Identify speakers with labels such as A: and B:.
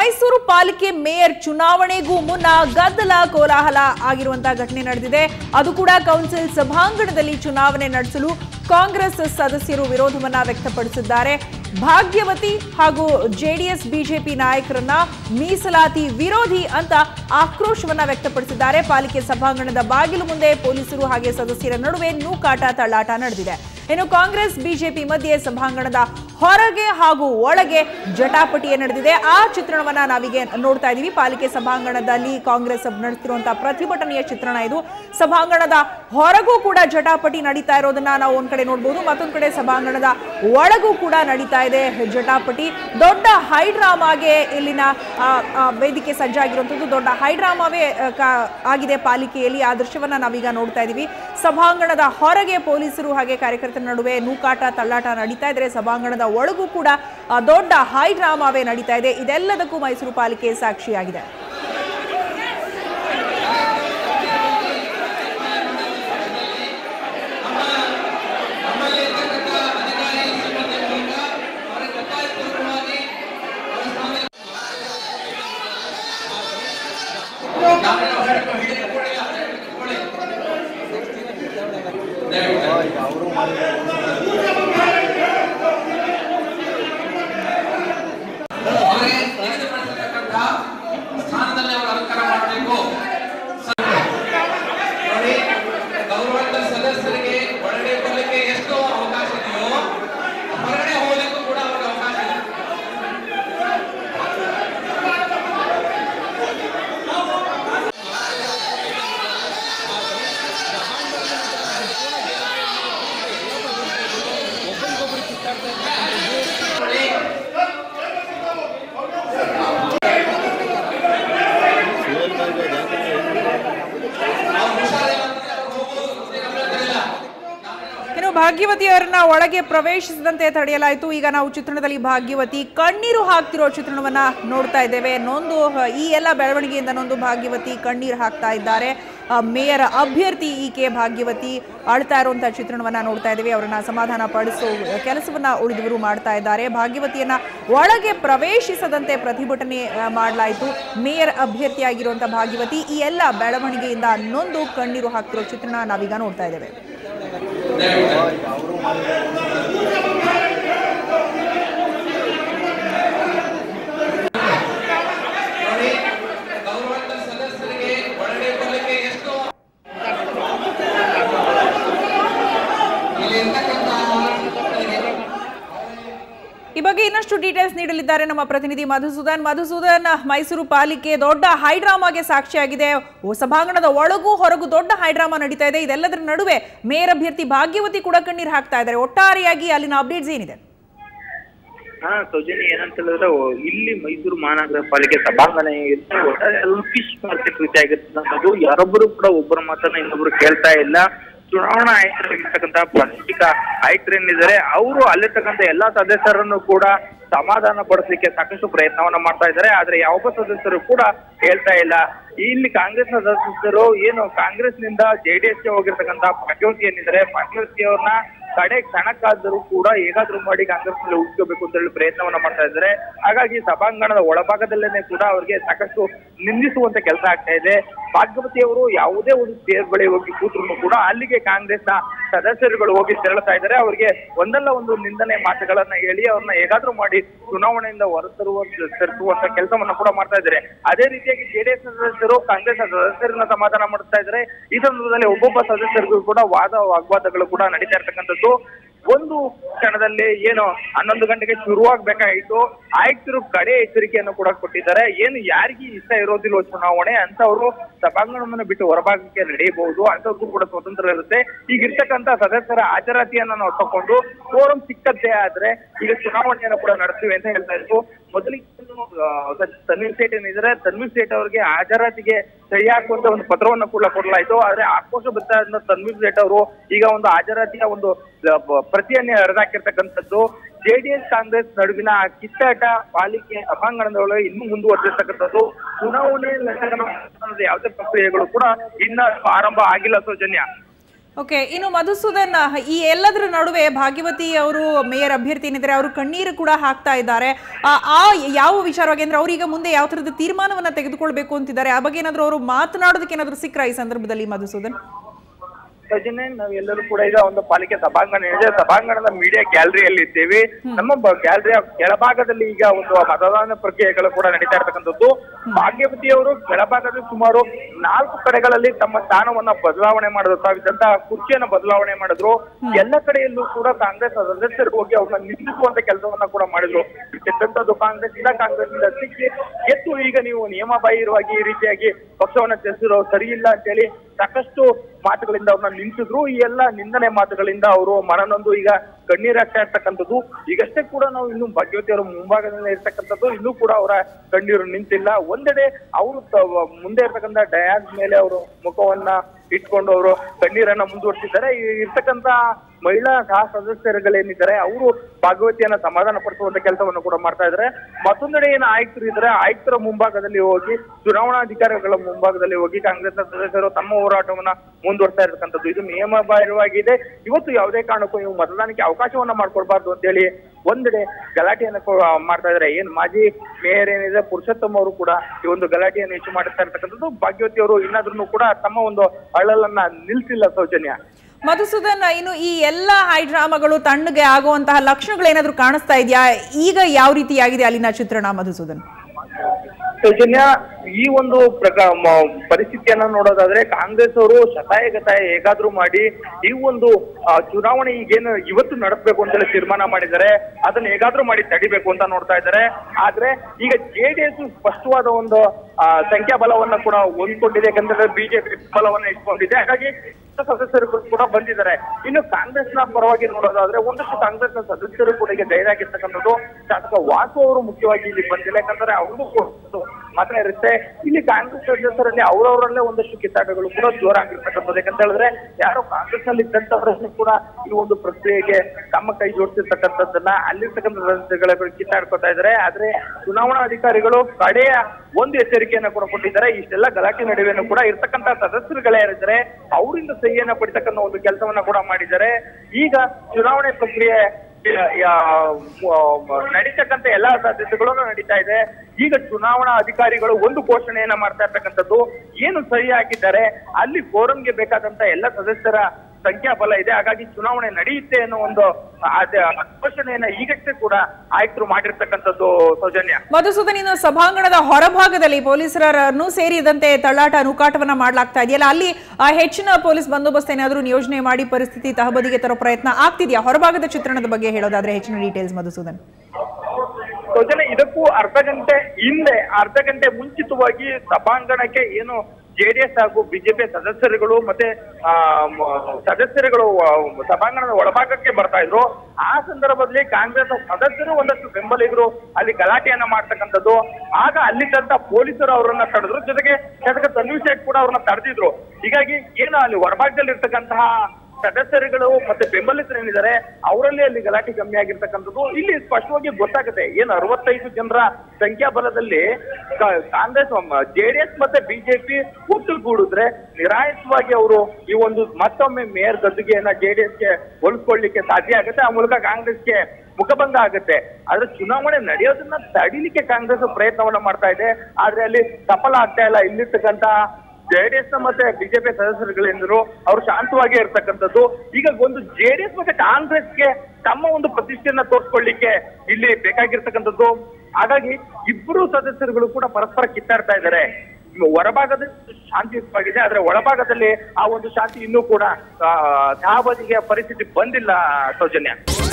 A: ಮೈಸೂರು ಪಾಲಿಕೆ ಮೇಯರ್ ಚುನಾವಣೆಗೂ ಮುನ್ನ ಗದ್ದಲ ಕೋಲಾಹಲ ಆಗಿರುವಂತಹ ಘಟನೆ ನಡೆದಿದೆ ಅದು ಕೂಡ ಕೌನ್ಸಿಲ್ ಸಭಾಂಗಣದಲ್ಲಿ ಚುನಾವಣೆ ನಡೆಸಲು ಕಾಂಗ್ರೆಸ್ ಸದಸ್ಯರು ವಿರೋಧವನ್ನ ವ್ಯಕ್ತಪಡಿಸಿದ್ದಾರೆ ಭಾಗ್ಯವತಿ ಹಾಗೂ ಜೆಡಿಎಸ್ ಬಿಜೆಪಿ ನಾಯಕರನ್ನ ಮೀಸಲಾತಿ ವಿರೋಧಿ ಅಂತ ಆಕ್ರೋಶವನ್ನ ವ್ಯಕ್ತಪಡಿಸಿದ್ದಾರೆ ಪಾಲಿಕೆ ಸಭಾಂಗಣದ ಬಾಗಿಲು ಮುಂದೆ ಪೊಲೀಸರು ಹಾಗೆ ಸದಸ್ಯರ ನಡುವೆ ನೂಕಾಟ ತಳ್ಳಾಟ ನಡೆದಿದೆ ಇನ್ನು ಕಾಂಗ್ರೆಸ್ ಬಿಜೆಪಿ ಮಧ್ಯೆ ಸಭಾಂಗಣದ ಹೊರಗೆ ಹಾಗೂ ಒಳಗೆ ಜಟಾಪಟಿ ನಡೆದಿದೆ ಆ ಚಿತ್ರಣವನ್ನ ನಾವೀಗ ನೋಡ್ತಾ ಇದೀವಿ ಪಾಲಿಕೆ ಸಭಾಂಗಣದಲ್ಲಿ ಕಾಂಗ್ರೆಸ್ ನಡೆಸಿರುವಂತಹ ಪ್ರತಿಭಟನೆಯ ಚಿತ್ರಣ ಇದು ಸಭಾಂಗಣದ ಹೊರಗೂ ಕೂಡ ಜಟಾಪಟಿ ನಡೀತಾ ಇರೋದನ್ನ ನಾವು ಒಂದ್ ಕಡೆ ನೋಡ್ಬೋದು ಮತ್ತೊಂದ್ ಕಡೆ ಸಭಾಂಗಣದ ಒಳಗೂ ಕೂಡ ನಡೀತಾ ಇದೆ ಜಟಾಪಟಿ ದೊಡ್ಡ ಹೈಡ್ರಾಮಾಗೆ ಇಲ್ಲಿನ ಆ, ಆ, ವೇದಿಕೆ ಸಜ್ಜಾಗಿರುವಂಥದ್ದು ದೊಡ್ಡ ಹೈಡ್ರಾಮಾವೇ ಆ, ಕಾ- ಆಗಿದೆ ಪಾಲಿಕೆಯಲ್ಲಿ ಆ ದೃಶ್ಯವನ್ನ ನಾವೀಗ ನೋಡ್ತಾ ಇದೀವಿ ಸಭಾಂಗಣದ ಹೊರಗೆ ಪೊಲೀಸರು ಹಾಗೆ ಕಾರ್ಯಕರ್ತರ ನಡುವೆ ನೂಕಾಟ ತಳ್ಳಾಟ ನಡೀತಾ ಇದ್ರೆ ಸಭಾಂಗಣದ ಒಳಗೂ ಕೂಡ ಆ, ದೊಡ್ಡ ಹೈಡ್ರಾಮಾವೇ ನಡೀತಾ ಇದೆ ಇದೆಲ್ಲದಕ್ಕೂ ಮೈಸೂರು ಪಾಲಿಕೆ ಸಾಕ್ಷಿಯಾಗಿದೆ
B: ಅವರಿಗೆ ನಿಗದಿಪಡಿಸಿರ್ತಕ್ಕಂಥ ಸ್ಥಾನದಲ್ಲಿ ಅವರು ಅಲಂಕಾರ ಮಾಡಬೇಕು ನೋಡಿ ಗೌರವಂತ ಸದಸ್ಯರಿಗೆ ಒಳಗಡೆ ಬರಲಿಕ್ಕೆ ಎಷ್ಟು ಅವಕಾಶ ಇದೆಯೋ ಹೊರಗಡೆ ಹೋಗ್ಲಿಕ್ಕೂ ಕೂಡ ಅವ್ರಿಗೆ ಅವಕಾಶ ಇದೆ
A: ಇನ್ನು ಭಾಗ್ಯವತಿಯವರನ್ನ ಒಳಗೆ ಪ್ರವೇಶಿಸದಂತೆ ತಡೆಯಲಾಯಿತು ಈಗ ನಾವು ಚಿತ್ರಣದಲ್ಲಿ ಭಾಗ್ಯವತಿ ಕಣ್ಣೀರು ಹಾಕ್ತಿರೋ ಚಿತ್ರಣವನ್ನ ನೋಡ್ತಾ ಇದ್ದೇವೆ ನೊಂದು ಈ ಎಲ್ಲ ಬೆಳವಣಿಗೆಯಿಂದ ನೊಂದು ಭಾಗ್ಯವತಿ ಕಣ್ಣೀರು ಹಾಕ್ತಾ ಇದ್ದಾರೆ ಆ, ಮೇಯರ್ ಅಭ್ಯರ್ಥಿ ಈಕೆ ಭಾಗ್ಯವತಿ ಆಳ್ತಾ ಇರುವಂತಹ ಚಿತ್ರಣವನ್ನ ನೋಡ್ತಾ ಇದ್ದೇವೆ ಅವರನ್ನ ಸಮಾಧಾನ ಪಡಿಸೋ ಕೆಲಸವನ್ನ ಉಳಿದವರು ಮಾಡ್ತಾ ಇದ್ದಾರೆ ಭಾಗ್ಯವತಿಯನ್ನ ಒಳಗೆ ಪ್ರವೇಶಿಸದಂತೆ ಪ್ರತಿಭಟನೆ ಆ, ಮಾಡಲಾಯಿತು ಮೇಯರ್ ಅಭ್ಯರ್ಥಿಯಾಗಿರುವಂತಹ ಭಾಗ್ಯವತಿ ಈ ಎಲ್ಲ ಬೆಳವಣಿಗೆಯಿಂದ ನೊಂದು ಕಣ್ಣೀರು ಹಾಕ್ತಿರೋ ಚಿತ್ರಣ ನಾವೀಗ ನೋಡ್ತಾ ಇದ್ದೇವೆ
B: ನೋಡಿ ಗೌರವಂತ ಸದಸ್ಯರಿಗೆ ಒಳಗಡೆ ಬರಲಿಕ್ಕೆ ಎಷ್ಟು ಇಲ್ಲಿ ಇರ್ತಕ್ಕಂಥ
A: ಈ ಬಗ್ಗೆ ಇನ್ನಷ್ಟು ಡೀಟೇಲ್ಸ್ ನೀಡಲಿದ್ದಾರೆ ನಮ್ಮ ಪ್ರತಿನಿಧಿ ಮಧುಸೂದನ್ ಮಧುಸೂದನ್ ಮೈಸೂರು ಪಾಲಿಕೆ ದೊಡ್ಡ ಹೈಡ್ರಾಮಾಗೆ ಸಾಕ್ಷಿಯಾಗಿದೆ ಓ, ಸಭಾಂಗಣದ ಒಳಗೂ ಹೊರಗೂ ದೊಡ್ಡ ಹೈಡ್ರಾಮಾ ನಡೀತಾ ಇದೆ ಇದೆಲ್ಲದರ ನಡುವೆ ಮೇಯರ್ ಅಭ್ಯರ್ಥಿ ಭಾಗ್ಯವತಿ ಕೂಡ ಕಣ್ಣೀರು ಹಾಕ್ತಾ ಇದ್ದಾರೆ ಒಟ್ಟಾರೆಯಾಗಿ ಅಲ್ಲಿನ ಅಪ್ಡೇಟ್ಸ್ ಏನಿದೆ
C: ಹಾ ಸೌಜನ್ಯ ಏನಂತ ಹೇಳಿದ್ರೆ ಓ- ಇಲ್ಲಿ ಮೈಸೂರು ಮಹಾನಗರ ಪಾಲಿಕೆ ಸಭಾಂಗಣ ಏನಿದೆ ಒಟ್ಟಾರೆ ಅದು ಫಿಶ್ ಮಾರ್ಕೆಟ್ ರೀತಿ ಆಗಿರ್ತಕ್ಕಂಥದ್ದು ಯಾರೊಬ್ಬರು ಕೂಡ ಒಬ್ಬರ ಮಾತನ್ನ ಇನ್ನೊಬ್ರು ಕೇಳ್ತಾ ಇಲ್ಲ ಚುನಾವಣಾ ಆಯುಕ್ತರಾಗಿರ್ತಕ್ಕಂಥ ಪ್ರಾದೇಶಿಕ ಆಯುಕ್ತರು ಏನಿದ್ದಾರೆ ಅವರು ಅಲ್ಲಿರ್ತಕ್ಕಂಥ ಎಲ್ಲಾ ಸದಸ್ಯರನ್ನು ಕೂಡ ಸಮಾಧಾನ ಪಡಿಸಲಿಕ್ಕೆ ಸಾಕಷ್ಟು ಪ್ರಯತ್ನವನ್ನ ಮಾಡ್ತಾ ಇದ್ದಾರೆ ಆದ್ರೆ ಯಾವೊಬ್ಬ ಸದಸ್ಯರು ಕೂಡ ಹೇಳ್ತಾ ಇಲ್ಲ ಇಲ್ಲಿ ಕಾಂಗ್ರೆಸ್ ಸದಸ್ಯರು ಏನು ಕಾಂಗ್ರೆಸ್ ನಿಂದ ಜೆಡಿಎಸ್ ಗೆ ಹೋಗಿರ್ತಕ್ಕಂಥ ಭಾಗ್ಯವತಿ ಏನಿದ್ದಾರೆ ಭಾಗ್ಯವತಿ ಅವ್ರನ್ನ ಕಡೆ ಕ್ಷಣಕ್ಕಾದರೂ ಕೂಡ ಹೇಗಾದ್ರೂ ಮಾಡಿ ಕಾಂಗ್ರೆಸ್ ನಲ್ಲಿ ಉಳಿಸ್ಕೋಬೇಕು ಅಂತ ಹೇಳಿ ಪ್ರಯತ್ನವನ್ನ ಮಾಡ್ತಾ ಇದ್ದಾರೆ ಹಾಗಾಗಿ ಸಭಾಂಗಣದ ಒಳಭಾಗದಲ್ಲೇನೆ ಕೂಡ ಅವರಿಗೆ ಸಾಕಷ್ಟು ನಿಂದಿಸುವಂತ ಕೆಲಸ ಆಗ್ತಾ ಇದೆ ಭಾಗ್ಯವತಿ ಅವರು ಯಾವುದೇ ಒಂದು ಚೇರ್ ಬಳಿ ಹೋಗಿ ಕೂತ್ರು ಕೂಡ ಅಲ್ಲಿಗೆ ಕಾಂಗ್ರೆಸ್ನ ಸದಸ್ಯರುಗಳು ಹೋಗಿ ತೆರಳುತ್ತಾ ಇದ್ದಾರೆ ಅವರಿಗೆ ಒಂದಲ್ಲ ಒಂದು ನಿಂದನೆ ಮಾತುಗಳನ್ನ ಹೇಳಿ ಅವ್ರನ್ನ ಹೇಗಾದ್ರೂ ಮಾಡಿ ಚುನಾವಣೆಯಿಂದ ಹೊರತರುವ ತರಿಸುವಂತ ಕೆಲಸವನ್ನ ಕೂಡ ಮಾಡ್ತಾ ಇದ್ದಾರೆ ಅದೇ ರೀತಿಯಾಗಿ ಜೆಡಿಎಸ್ ಸದಸ್ಯರು ಕಾಂಗ್ರೆಸ್ ಸದಸ್ಯರನ್ನ ಸಮಾಧಾನ ಮಾಡುತ್ತಾ ಇದ್ದಾರೆ ಈ ಸಂದರ್ಭದಲ್ಲಿ ಒಬ್ಬೊಬ್ಬ ಸದಸ್ಯರಿಗೂ ಕೂಡ ವಾದ ವಾಗ್ವಾದಗಳು ಕೂಡ ನಡೀತಾ ಇರ್ತಕ್ಕಂಥದ್ದು ಒಂದು ಕ್ಷಣದಲ್ಲಿ ಏನು ಹನ್ನೊಂದು ಗಂಟೆಗೆ ಶುರುವಾಗಬೇಕಾಗಿತ್ತು ಆಯುಕ್ತರು ಕಡೆ ಎಚ್ಚರಿಕೆಯನ್ನು ಕೂಡ ಕೊಟ್ಟಿದ್ದಾರೆ ಏನು ಯಾರಿಗೆ ಇಷ್ಟ ಇರೋದಿಲ್ಲ ಚುನಾವಣೆ ಅಂತವರು ಸಭಾಂಗಣವನ್ನು ಬಿಟ್ಟು ಹೊರಭಾಗಕ್ಕೆ ನಡೆಯಬಹುದು ಅಂತವ್ರಿಗೂ ಕೂಡ ಸ್ವತಂತ್ರ ಇರುತ್ತೆ ಈಗ ಇರ್ತಕ್ಕಂಥ ಸದಸ್ಯರ ಹಾಜರಾತಿಯನ್ನ ನಾವು ತಕೊಂಡು ಫೋರಂ ಸಿಕ್ಕದ್ದೇ ಆದ್ರೆ ಈಗ ಚುನಾವಣೆಯನ್ನು ಕೂಡ ನಡೆಸ್ತೀವಿ ಅಂತ ಹೇಳ್ತಾ ಇದ್ರು ಮೊದಲಿಗೆ ಆ, ತನ್ವೀರ್ ಸೇಠ್ ಏನಿದ್ದಾರೆ ತನ್ವೀರ್ ಸೇಠ್ ಅವರಿಗೆ ಹಾಜರಾತಿಗೆ ಸಹಿ ಹಾಕುವಂತ ಒಂದು ಪತ್ರವನ್ನು ಕೂಡ ಕೊಡಲಾಯಿತು ಆದ್ರೆ ಆಕ್ರೋಶ ಬರ್ತಾ ಇದ್ದ ತನ್ವೀರ್ ಸೇಠ್ ಅವರು ಈಗ ಒಂದು ಹಾಜರಾತಿಯ ಒಂದು ಆ, ಬ- ಪ್ರತಿಯನ್ನೇ ಹರಿದಾಕಿರ್ತಕ್ಕಂಥದ್ದು ಜೆಡಿಎಸ್ ಕಾಂಗ್ರೆಸ್ ನಡುವಿನ ಆ ಕಿತ್ತಾಟ ಪಾಲಿಕೆ ಸಭಾಂಗಣದೊಳಗೆ ಇನ್ನೂ ಮುಂದುವರೆದಿರ್ತಕ್ಕಂಥದ್ದು ಚುನಾವಣೆ ಲಕ್ಷಣ ಯಾವುದೇ ಪ್ರಕ್ರಿಯೆಗಳು ಕೂಡ ಇನ್ನ ಆರಂಭ ಆಗಿಲ್ಲ ಸೌಜನ್ಯ
A: ಓಕೆ ಇನ್ನು ಮಧುಸೂದನ್ ಈ ಎಲ್ಲದರ ನಡುವೆ ಭಾಗ್ಯವತಿ ಅವರು ಮೇಯರ್ ಅಭ್ಯರ್ಥಿ ಏನಿದ್ದಾರೆ ಅವರು ಕಣ್ಣೀರು ಕೂಡ ಹಾಕ್ತಾ ಇದ್ದಾರೆ ಆ ಆ ಯಾವ ವಿಚಾರವಾಗಿ ಅಂದ್ರೆ ಅವ್ರೀಗ ಮುಂದೆ ಯಾವ ಥರದ ತೀರ್ಮಾನವನ್ನ ತೆಗೆದುಕೊಳ್ಬೇಕು ಅಂತಿದ್ದಾರೆ ಆ ಬಗ್ಗೆ ಏನಾದರೂ ಅವರು ಮಾತನಾಡೋದಕ್ಕೆ ಏನಾದರೂ ಸಿಕ್ರಾ ಈ ಸಂದರ್ಭದಲ್ಲಿ ಮಧುಸೂದನ್
C: ಸೌಜನ್ಯ ನಾವೆಲ್ಲರೂ ಕೂಡ ಈಗ ಒಂದು ಪಾಲಿಕೆ ಸಭಾಂಗಣ ಇದೆ ಸಭಾಂಗಣದ ಮೀಡಿಯಾ ಗ್ಯಾಲರಿಯಲ್ಲಿ ಇದ್ದೇವೆ ನಮ್ಮ ಗ್ಯಾಲರಿಯ ಕೆಳಭಾಗದಲ್ಲಿ ಈಗ ಒಂದು ಮತದಾನ ಪ್ರಕ್ರಿಯೆಗಳು ಕೂಡ ನಡೀತಾ ಇರ್ತಕ್ಕಂಥದ್ದು ಭಾಗ್ಯವತಿ ಅವರು ಕೆಳಭಾಗದಲ್ಲಿ ಸುಮಾರು ನಾಲ್ಕು ಕಡೆಗಳಲ್ಲಿ ತಮ್ಮ ಸ್ಥಾನವನ್ನ ಬದಲಾವಣೆ ಮಾಡಿದ್ರು ತಾವಿದ್ದಂತಹ ಕುರ್ಚಿಯನ್ನ ಬದಲಾವಣೆ ಮಾಡಿದ್ರು ಎಲ್ಲ ಕಡೆಯಲ್ಲೂ ಕೂಡ ಕಾಂಗ್ರೆಸ್ ಸದಸ್ಯರು ಹೋಗಿ ಅವ್ರನ್ನ ನಿಲ್ಲಿಸುವಂತ ಕೆಲಸವನ್ನ ಕೂಡ ಮಾಡಿದ್ರು ಗೆದ್ದಂತದ್ದು ಕಾಂಗ್ರೆಸ್ ಇಂದ ಕಾಂಗ್ರೆಸ್ ಇಂದ ಸಿಕ್ಕಿ ಗೆದ್ದು ಈಗ ನೀವು ನಿಯಮಬಾಹಿರವಾಗಿ ಈ ರೀತಿಯಾಗಿ ಪಕ್ಷವನ್ನ ತಿಳಿಸಿರೋ ಸರಿ ಇಲ್ಲ ಅಂತೇಳಿ ಸಾಕಷ್ಟು ಮಾತುಗಳಿಂದ ಅವ್ರನ್ನ ನಿಂತಿದ್ರು ಈ ಎಲ್ಲ ನಿಂದನೆ ಮಾತುಗಳಿಂದ ಅವರು ಮನನೊಂದು ಈಗ ಕಣ್ಣೀರಾಗ್ತಾ ಇರ್ತಕ್ಕಂಥದ್ದು ಈಗಷ್ಟೇ ಕೂಡ ನಾವು ಇನ್ನು ಭಾಗ್ಯವತಿ ಅವರ ಮುಂಭಾಗದಲ್ಲಿ ಇರ್ತಕ್ಕಂಥದ್ದು ಇನ್ನೂ ಕೂಡ ಅವರ ಕಣ್ಣೀರು ನಿಂತಿಲ್ಲ ಒಂದೆಡೆ ಅವರು ತ- ಮುಂದೆ ಇರ್ತಕ್ಕಂಥ ಡಯಾಸ್ ಮೇಲೆ ಅವರು ಮುಖವನ್ನ ಇಟ್ಕೊಂಡು ಅವರು ಕಣ್ಣೀರನ್ನ ಮುಂದುವರಿಸಿದ್ದಾರೆ ಈ ಇರ್ತಕ್ಕಂಥ ಮಹಿಳಾ ಸಹ ಸದಸ್ಯರುಗಳೇನಿದ್ದಾರೆ ಅವರು ಭಾಗವತಿಯನ್ನ ಸಮಾಧಾನ ಪಡಿಸುವಂತ ಕೆಲಸವನ್ನು ಕೂಡ ಮಾಡ್ತಾ ಇದ್ದಾರೆ ಮತ್ತೊಂದೆಡೆ ಏನು ಆಯುಕ್ತರು ಇದ್ದಾರೆ ಆಯುಕ್ತರ ಮುಂಭಾಗದಲ್ಲಿ ಹೋಗಿ ಚುನಾವಣಾಧಿಕಾರಿಗಳ ಮುಂಭಾಗದಲ್ಲಿ ಹೋಗಿ ಕಾಂಗ್ರೆಸ್ ಸದಸ್ಯರು ತಮ್ಮ ಹೋರಾಟವನ್ನ ಮುಂದುವರ್ತಾ ಇರತಕ್ಕಂಥದ್ದು ಇದು ನಿಯಮ ಬಾಹಿರವಾಗಿದೆ ಇವತ್ತು ಯಾವುದೇ ಕಾರಣಕ್ಕೂ ನೀವು ಮತದಾನಕ್ಕೆ ಅವಕಾಶವನ್ನ ಮಾಡ್ಕೊಡ್ಬಾರ್ದು ಅಂತೇಳಿ ಒಂದೆಡೆ ಗಲಾಟೆಯನ್ನ ಕೊ- ಮಾಡ್ತಾ ಇದ್ದಾರೆ ಏನ್ ಮಾಜಿ ಮೇಯರ್ ಏನಿದೆ ಪುರುಷೋತ್ತಮ್ ಅವರು ಕೂಡ ಈ ಒಂದು ಗಲಾಟೆಯನ್ನು ಹೆಚ್ಚು ಮಾಡ್ತಾ ಇರ್ತಕ್ಕಂಥದ್ದು ಭಾಗ್ಯವತಿ ಅವರು ಇನ್ನಾದ್ರೂ ಕೂಡ ತಮ್ಮ ಒಂದು ಅಳಲನ್ನ ನಿಲ್ಸಿಲ್ಲ ಸೌಜನ್ಯ
A: ಮಧುಸೂದನ್ ಇನ್ನು ಈ ಎಲ್ಲ ಹೈ ಡ್ರಾಮಾಗಳು ತಣ್ಣಗೆ ಆಗುವಂತಹ ಲಕ್ಷಣಗಳು ಏನಾದರೂ ಕಾಣಿಸ್ತಾ ಇದೆಯಾ ಈಗ ಯಾವ ರೀತಿಯಾಗಿದೆ ಅಲ್ಲಿನ ಚಿತ್ರಣ ಮಧುಸೂದನ್
C: ಸೌಜನ್ಯ ಈ ಒಂದು ಪ್ರಕ ಮ- ಪರಿಸ್ಥಿತಿಯನ್ನ ನೋಡೋದಾದ್ರೆ ಕಾಂಗ್ರೆಸ್ ಅವರು ಶತಾಯಗತಾಯ ಹೇಗಾದ್ರೂ ಮಾಡಿ ಈ ಒಂದು ಆ, ಚುನಾವಣೆ ಈಗೇನು ಇವತ್ತು ನಡೆಸಬೇಕು ಅಂತೇಳಿ ತೀರ್ಮಾನ ಮಾಡಿದ್ದಾರೆ ಅದನ್ನ ಹೇಗಾದ್ರೂ ಮಾಡಿ ತಡಿಬೇಕು ಅಂತ ನೋಡ್ತಾ ಇದ್ದಾರೆ ಆದ್ರೆ ಈಗ ಜೆಡಿಎಸ್ ಸ್ಪಷ್ಟವಾದ ಒಂದು ಆ, ಸಂಖ್ಯಾಬಲವನ್ನ ಕೂಡ ಹೊಂದ್ಕೊಂಡಿದೆ ಯಾಕಂದ್ರೆ ಬಿಜೆಪಿ ಬಲವನ್ನ ಇಟ್ಕೊಂಡಿದೆ ಹಾಗಾಗಿ ಸದಸ್ಯರು ಕೂಡ ಬಂದಿದ್ದಾರೆ ಇನ್ನು ಕಾಂಗ್ರೆಸ್ನ ಪರವಾಗಿ ನೋಡೋದಾದ್ರೆ ಒಂದಷ್ಟು ಕಾಂಗ್ರೆಸ್ನ ಸದಸ್ಯರು ಕೂಡ ಈಗ ಗೈರಾಗಿರ್ತಕ್ಕಂಥದ್ದು ಶಾಸಕ ವಾಸು ಅವರು ಮುಖ್ಯವಾಗಿ ಇಲ್ಲಿ ಬಂದಿಲ್ಲ ಯಾಕಂದ್ರೆ ಅವ್ರಿಗೂ ಕೂಡ ಒಂದು ಮತ ಇರುತ್ತೆ ಇಲ್ಲಿ ಕಾಂಗ್ರೆಸ್ ಸದಸ್ಯರಲ್ಲಿ ಅವರವರಲ್ಲೇ ಒಂದಷ್ಟು ಕಿತ್ತಾಟಗಳು ಕೂಡ ಜೋರಾಗಿರ್ತಕ್ಕಂಥದ್ದು ಯಾಕಂತ ಹೇಳಿದ್ರೆ ಯಾರೋ ಕಾಂಗ್ರೆಸ್ ನಲ್ಲಿ ಇದ್ದಂತವರನ್ನು ಕೂಡ ಈ ಒಂದು ಪ್ರಕ್ರಿಯೆಗೆ ತಮ್ಮ ಕೈ ಜೋಡಿಸಿರ್ತಕ್ಕಂಥದ್ದನ್ನ ಅಲ್ಲಿರ್ತಕ್ಕಂಥ ಸದಸ್ಯಗಳ ಕಿತ್ತಾಡ್ಕೊತಾ ಇದ್ದಾರೆ ಆದ್ರೆ ಚುನಾವಣಾ ಅಧಿಕಾರಿಗಳು ಕಡೆಯ ಒಂದು ಎಚ್ಚರಿಕೆಯನ್ನ ಕೂಡ ಕೊಟ್ಟಿದ್ದಾರೆ ಇಷ್ಟೆಲ್ಲ ಗಲಾಟೆ ನಡುವೆನೂ ಕೂಡ ಇರ್ತಕ್ಕಂಥ ಸದಸ್ಯರುಗಳೇ ಯಾರಿದ್ದಾರೆ ಅವರಿಂದ ಸಹಿಯನ್ನ ಪಡಿತಕ್ಕಂಥ ಒಂದು ಕೆಲಸವನ್ನ ಕೂಡ ಮಾಡಿದ್ದಾರೆ ಈಗ ಚುನಾವಣೆ ಪ್ರಕ್ರಿಯೆ ಯಾ- ಯಾ- ಮ- ನಡೀತಕ್ಕಂಥ ಎಲ್ಲಾ ಸಾಧ್ಯತೆಗಳು ನಡೀತಾ ಇದೆ ಈಗ ಚುನಾವಣಾ ಅಧಿಕಾರಿಗಳು ಒಂದು ಘೋಷಣೆಯನ್ನ ಮಾಡ್ತಾ ಇರ್ತಕ್ಕಂಥದ್ದು ಏನು ಸಹಿ ಹಾಕಿದ್ದಾರೆ ಅಲ್ಲಿ ಫೋರಂಗೆ ಬೇಕಾದಂತ ಎಲ್ಲ ಸದಸ್ಯರ ಸಂಖ್ಯಾಬಲ ಇದೆ ಹಾಗಾಗಿ ಚುನಾವಣೆ ನಡೆಯುತ್ತೆ ಅನ್ನೋ ಒಂದು ಅದ- ಘೋಷಣೆಯನ್ನ ಈಗಷ್ಟೇ ಕೂಡ ಆಯುಕ್ತರು ಮಾಡಿರ್ತಕ್ಕಂಥದ್ದು ಸೌಜನ್ಯ
A: ಮಧುಸೂದನ್ ಇನ್ನು ಸಭಾಂಗಣದ ಹೊರಭಾಗದಲ್ಲಿ ಪೊಲೀಸರನ್ನು ಸೇರಿದಂತೆ ತಳ್ಳಾಟ ನೂಕಾಟವನ್ನ ಮಾಡಲಾಗ್ತಾ ಇದೆಯಲ್ಲ ಅಲ್ಲಿ ಆ, ಹೆಚ್ಚಿನ ಪೊಲೀಸ್ ಬಂದೋಬಸ್ತ್ ಏನಾದರೂ ನಿಯೋಜನೆ ಮಾಡಿ ಪರಿಸ್ಥಿತಿ ತಹಬದಿಗೆ ತರೋ ಪ್ರಯತ್ನ ಆಗ್ತಿದೆಯಾ ಹೊರಭಾಗದ ಚಿತ್ರಣದ ಬಗ್ಗೆ ಹೇಳೋದಾದ್ರೆ ಹೆಚ್ಚಿನ ಡೀಟೇಲ್ಸ್ ಮಧುಸೂದನ್
C: ಸೌಜನ್ಯ ಇದಕ್ಕೂ ಅರ್ಧ ಗಂಟೆ ಹಿಂದೆ ಅರ್ಧ ಗಂಟೆ ಮುಂಚಿತವಾಗಿ ಸಭಾಂಗಣಕ್ಕೆ ಏನು ಜೆಡಿಎಸ್ ಹಾಗೂ ಬಿಜೆಪಿ ಸದಸ್ಯರುಗಳು ಮತ್ತೆ ಆ, ಮ- ಸದಸ್ಯರುಗಳು ಆ, ಸಭಾಂಗಣದ ಒಳಭಾಗಕ್ಕೆ ಬರ್ತಾ ಇದ್ರು ಆ ಸಂದರ್ಭದಲ್ಲಿ ಕಾಂಗ್ರೆಸ್ ಸದಸ್ಯರು ಒಂದಷ್ಟು ಬೆಂಬಲಿಗರು ಅಲ್ಲಿ ಗಲಾಟೆಯನ್ನ ಮಾಡ್ತಕ್ಕಂಥದ್ದು ಆಗ ಅಲ್ಲಿದ್ದಂತ ಪೊಲೀಸರು ಅವರನ್ನ ತಡೆದ್ರು ಜೊತೆಗೆ ಶಾಸಕ ತನ್ವೀರ್ ಶೇಟ್ ಕೂಡ ಅವ್ರನ್ನ ತಡೆದಿದ್ರು ಹೀಗಾಗಿ ಏನು ಅಲ್ಲಿ ಹೊರಭಾಗದಲ್ಲಿ ಇರ್ತಕ್ಕಂತಹ ಸದಸ್ಯರುಗಳು ಮತ್ತೆ ಬೆಂಬಲಿತರು ಏನಿದ್ದಾರೆ ಅವರಲ್ಲಿ ಅಲ್ಲಿ ಗಲಾಟೆ ಕಮ್ಮಿ ಆಗಿರ್ತಕ್ಕಂಥದ್ದು ಇಲ್ಲಿ ಸ್ಪಷ್ಟವಾಗಿ ಗೊತ್ತಾಗುತ್ತೆ ಏನು ಅರವತ್ತೈದು ಜನರ ಸಂಖ್ಯಾಬಲದಲ್ಲಿ ಕಾ- ಕಾಂಗ್ರೆಸ್ ಜೆಡಿಎಸ್ ಮತ್ತೆ ಬಿಜೆಪಿ ಒಟ್ಟುಗೂಡಿದ್ರೆ ನಿರಾಯಸವಾಗಿ ಅವರು ಈ ಒಂದು ಮತ್ತೊಮ್ಮೆ ಮೇಯರ್ ಗದ್ದುಗೆಯನ್ನ ಜೆಡಿಎಸ್ಗೆ ಹೋಲಿಸ್ಕೊಳ್ಳಿಕ್ಕೆ ಸಾಧ್ಯ ಆಗುತ್ತೆ ಆ ಮೂಲಕ ಕಾಂಗ್ರೆಸ್ಗೆ ಮುಖಭಂಗ ಆಗುತ್ತೆ ಆದ್ರೆ ಚುನಾವಣೆ ನಡೆಯೋದನ್ನ ತಡಿಲಿಕ್ಕೆ ಕಾಂಗ್ರೆಸ್ ಪ್ರಯತ್ನವನ್ನ ಮಾಡ್ತಾ ಇದೆ ಆದ್ರೆ ಅಲ್ಲಿ ಸಫಲ ಆಗ್ತಾ ಇಲ್ಲ ಇಲ್ಲಿರ್ತಕ್ಕಂತ ಜೆಡಿಎಸ್ ಮತ್ತೆ ಬಿಜೆಪಿ ಸದಸ್ಯರುಗಳೇಂದ್ರು ಅವರು ಶಾಂತವಾಗೇ ಇರ್ತಕ್ಕಂಥದ್ದು ಈಗ ಒಂದು ಜೆಡಿಎಸ್ ಮತ್ತೆ ಕಾಂಗ್ರೆಸ್ಗೆ ತಮ್ಮ ಒಂದು ಪ್ರತಿಷ್ಠೆಯನ್ನ ತೋರಿಸ್ಕೊಳ್ಳಿಕ್ಕೆ ಇಲ್ಲಿ ಬೇಕಾಗಿರ್ತಕ್ಕಂಥದ್ದು ಹಾಗಾಗಿ ಇಬ್ಬರು ಸದಸ್ಯರುಗಳು ಕೂಡ ಪರಸ್ಪರ ಕಿತ್ತಾಡ್ತಾ ಇದ್ದಾರೆ ಹೊರಭಾಗದಲ್ಲಿ ಶಾಂತಿಯುತವಾಗಿದೆ ಆದ್ರೆ ಒಳಭಾಗದಲ್ಲಿ ಆ ಒಂದು ಶಾಂತಿ ಇನ್ನೂ ಕೂಡ ಆ, ತಹಬದಿಗೆ ಪರಿಸ್ಥಿತಿ ಬಂದಿಲ್ಲ ಸೌಜನ್ಯ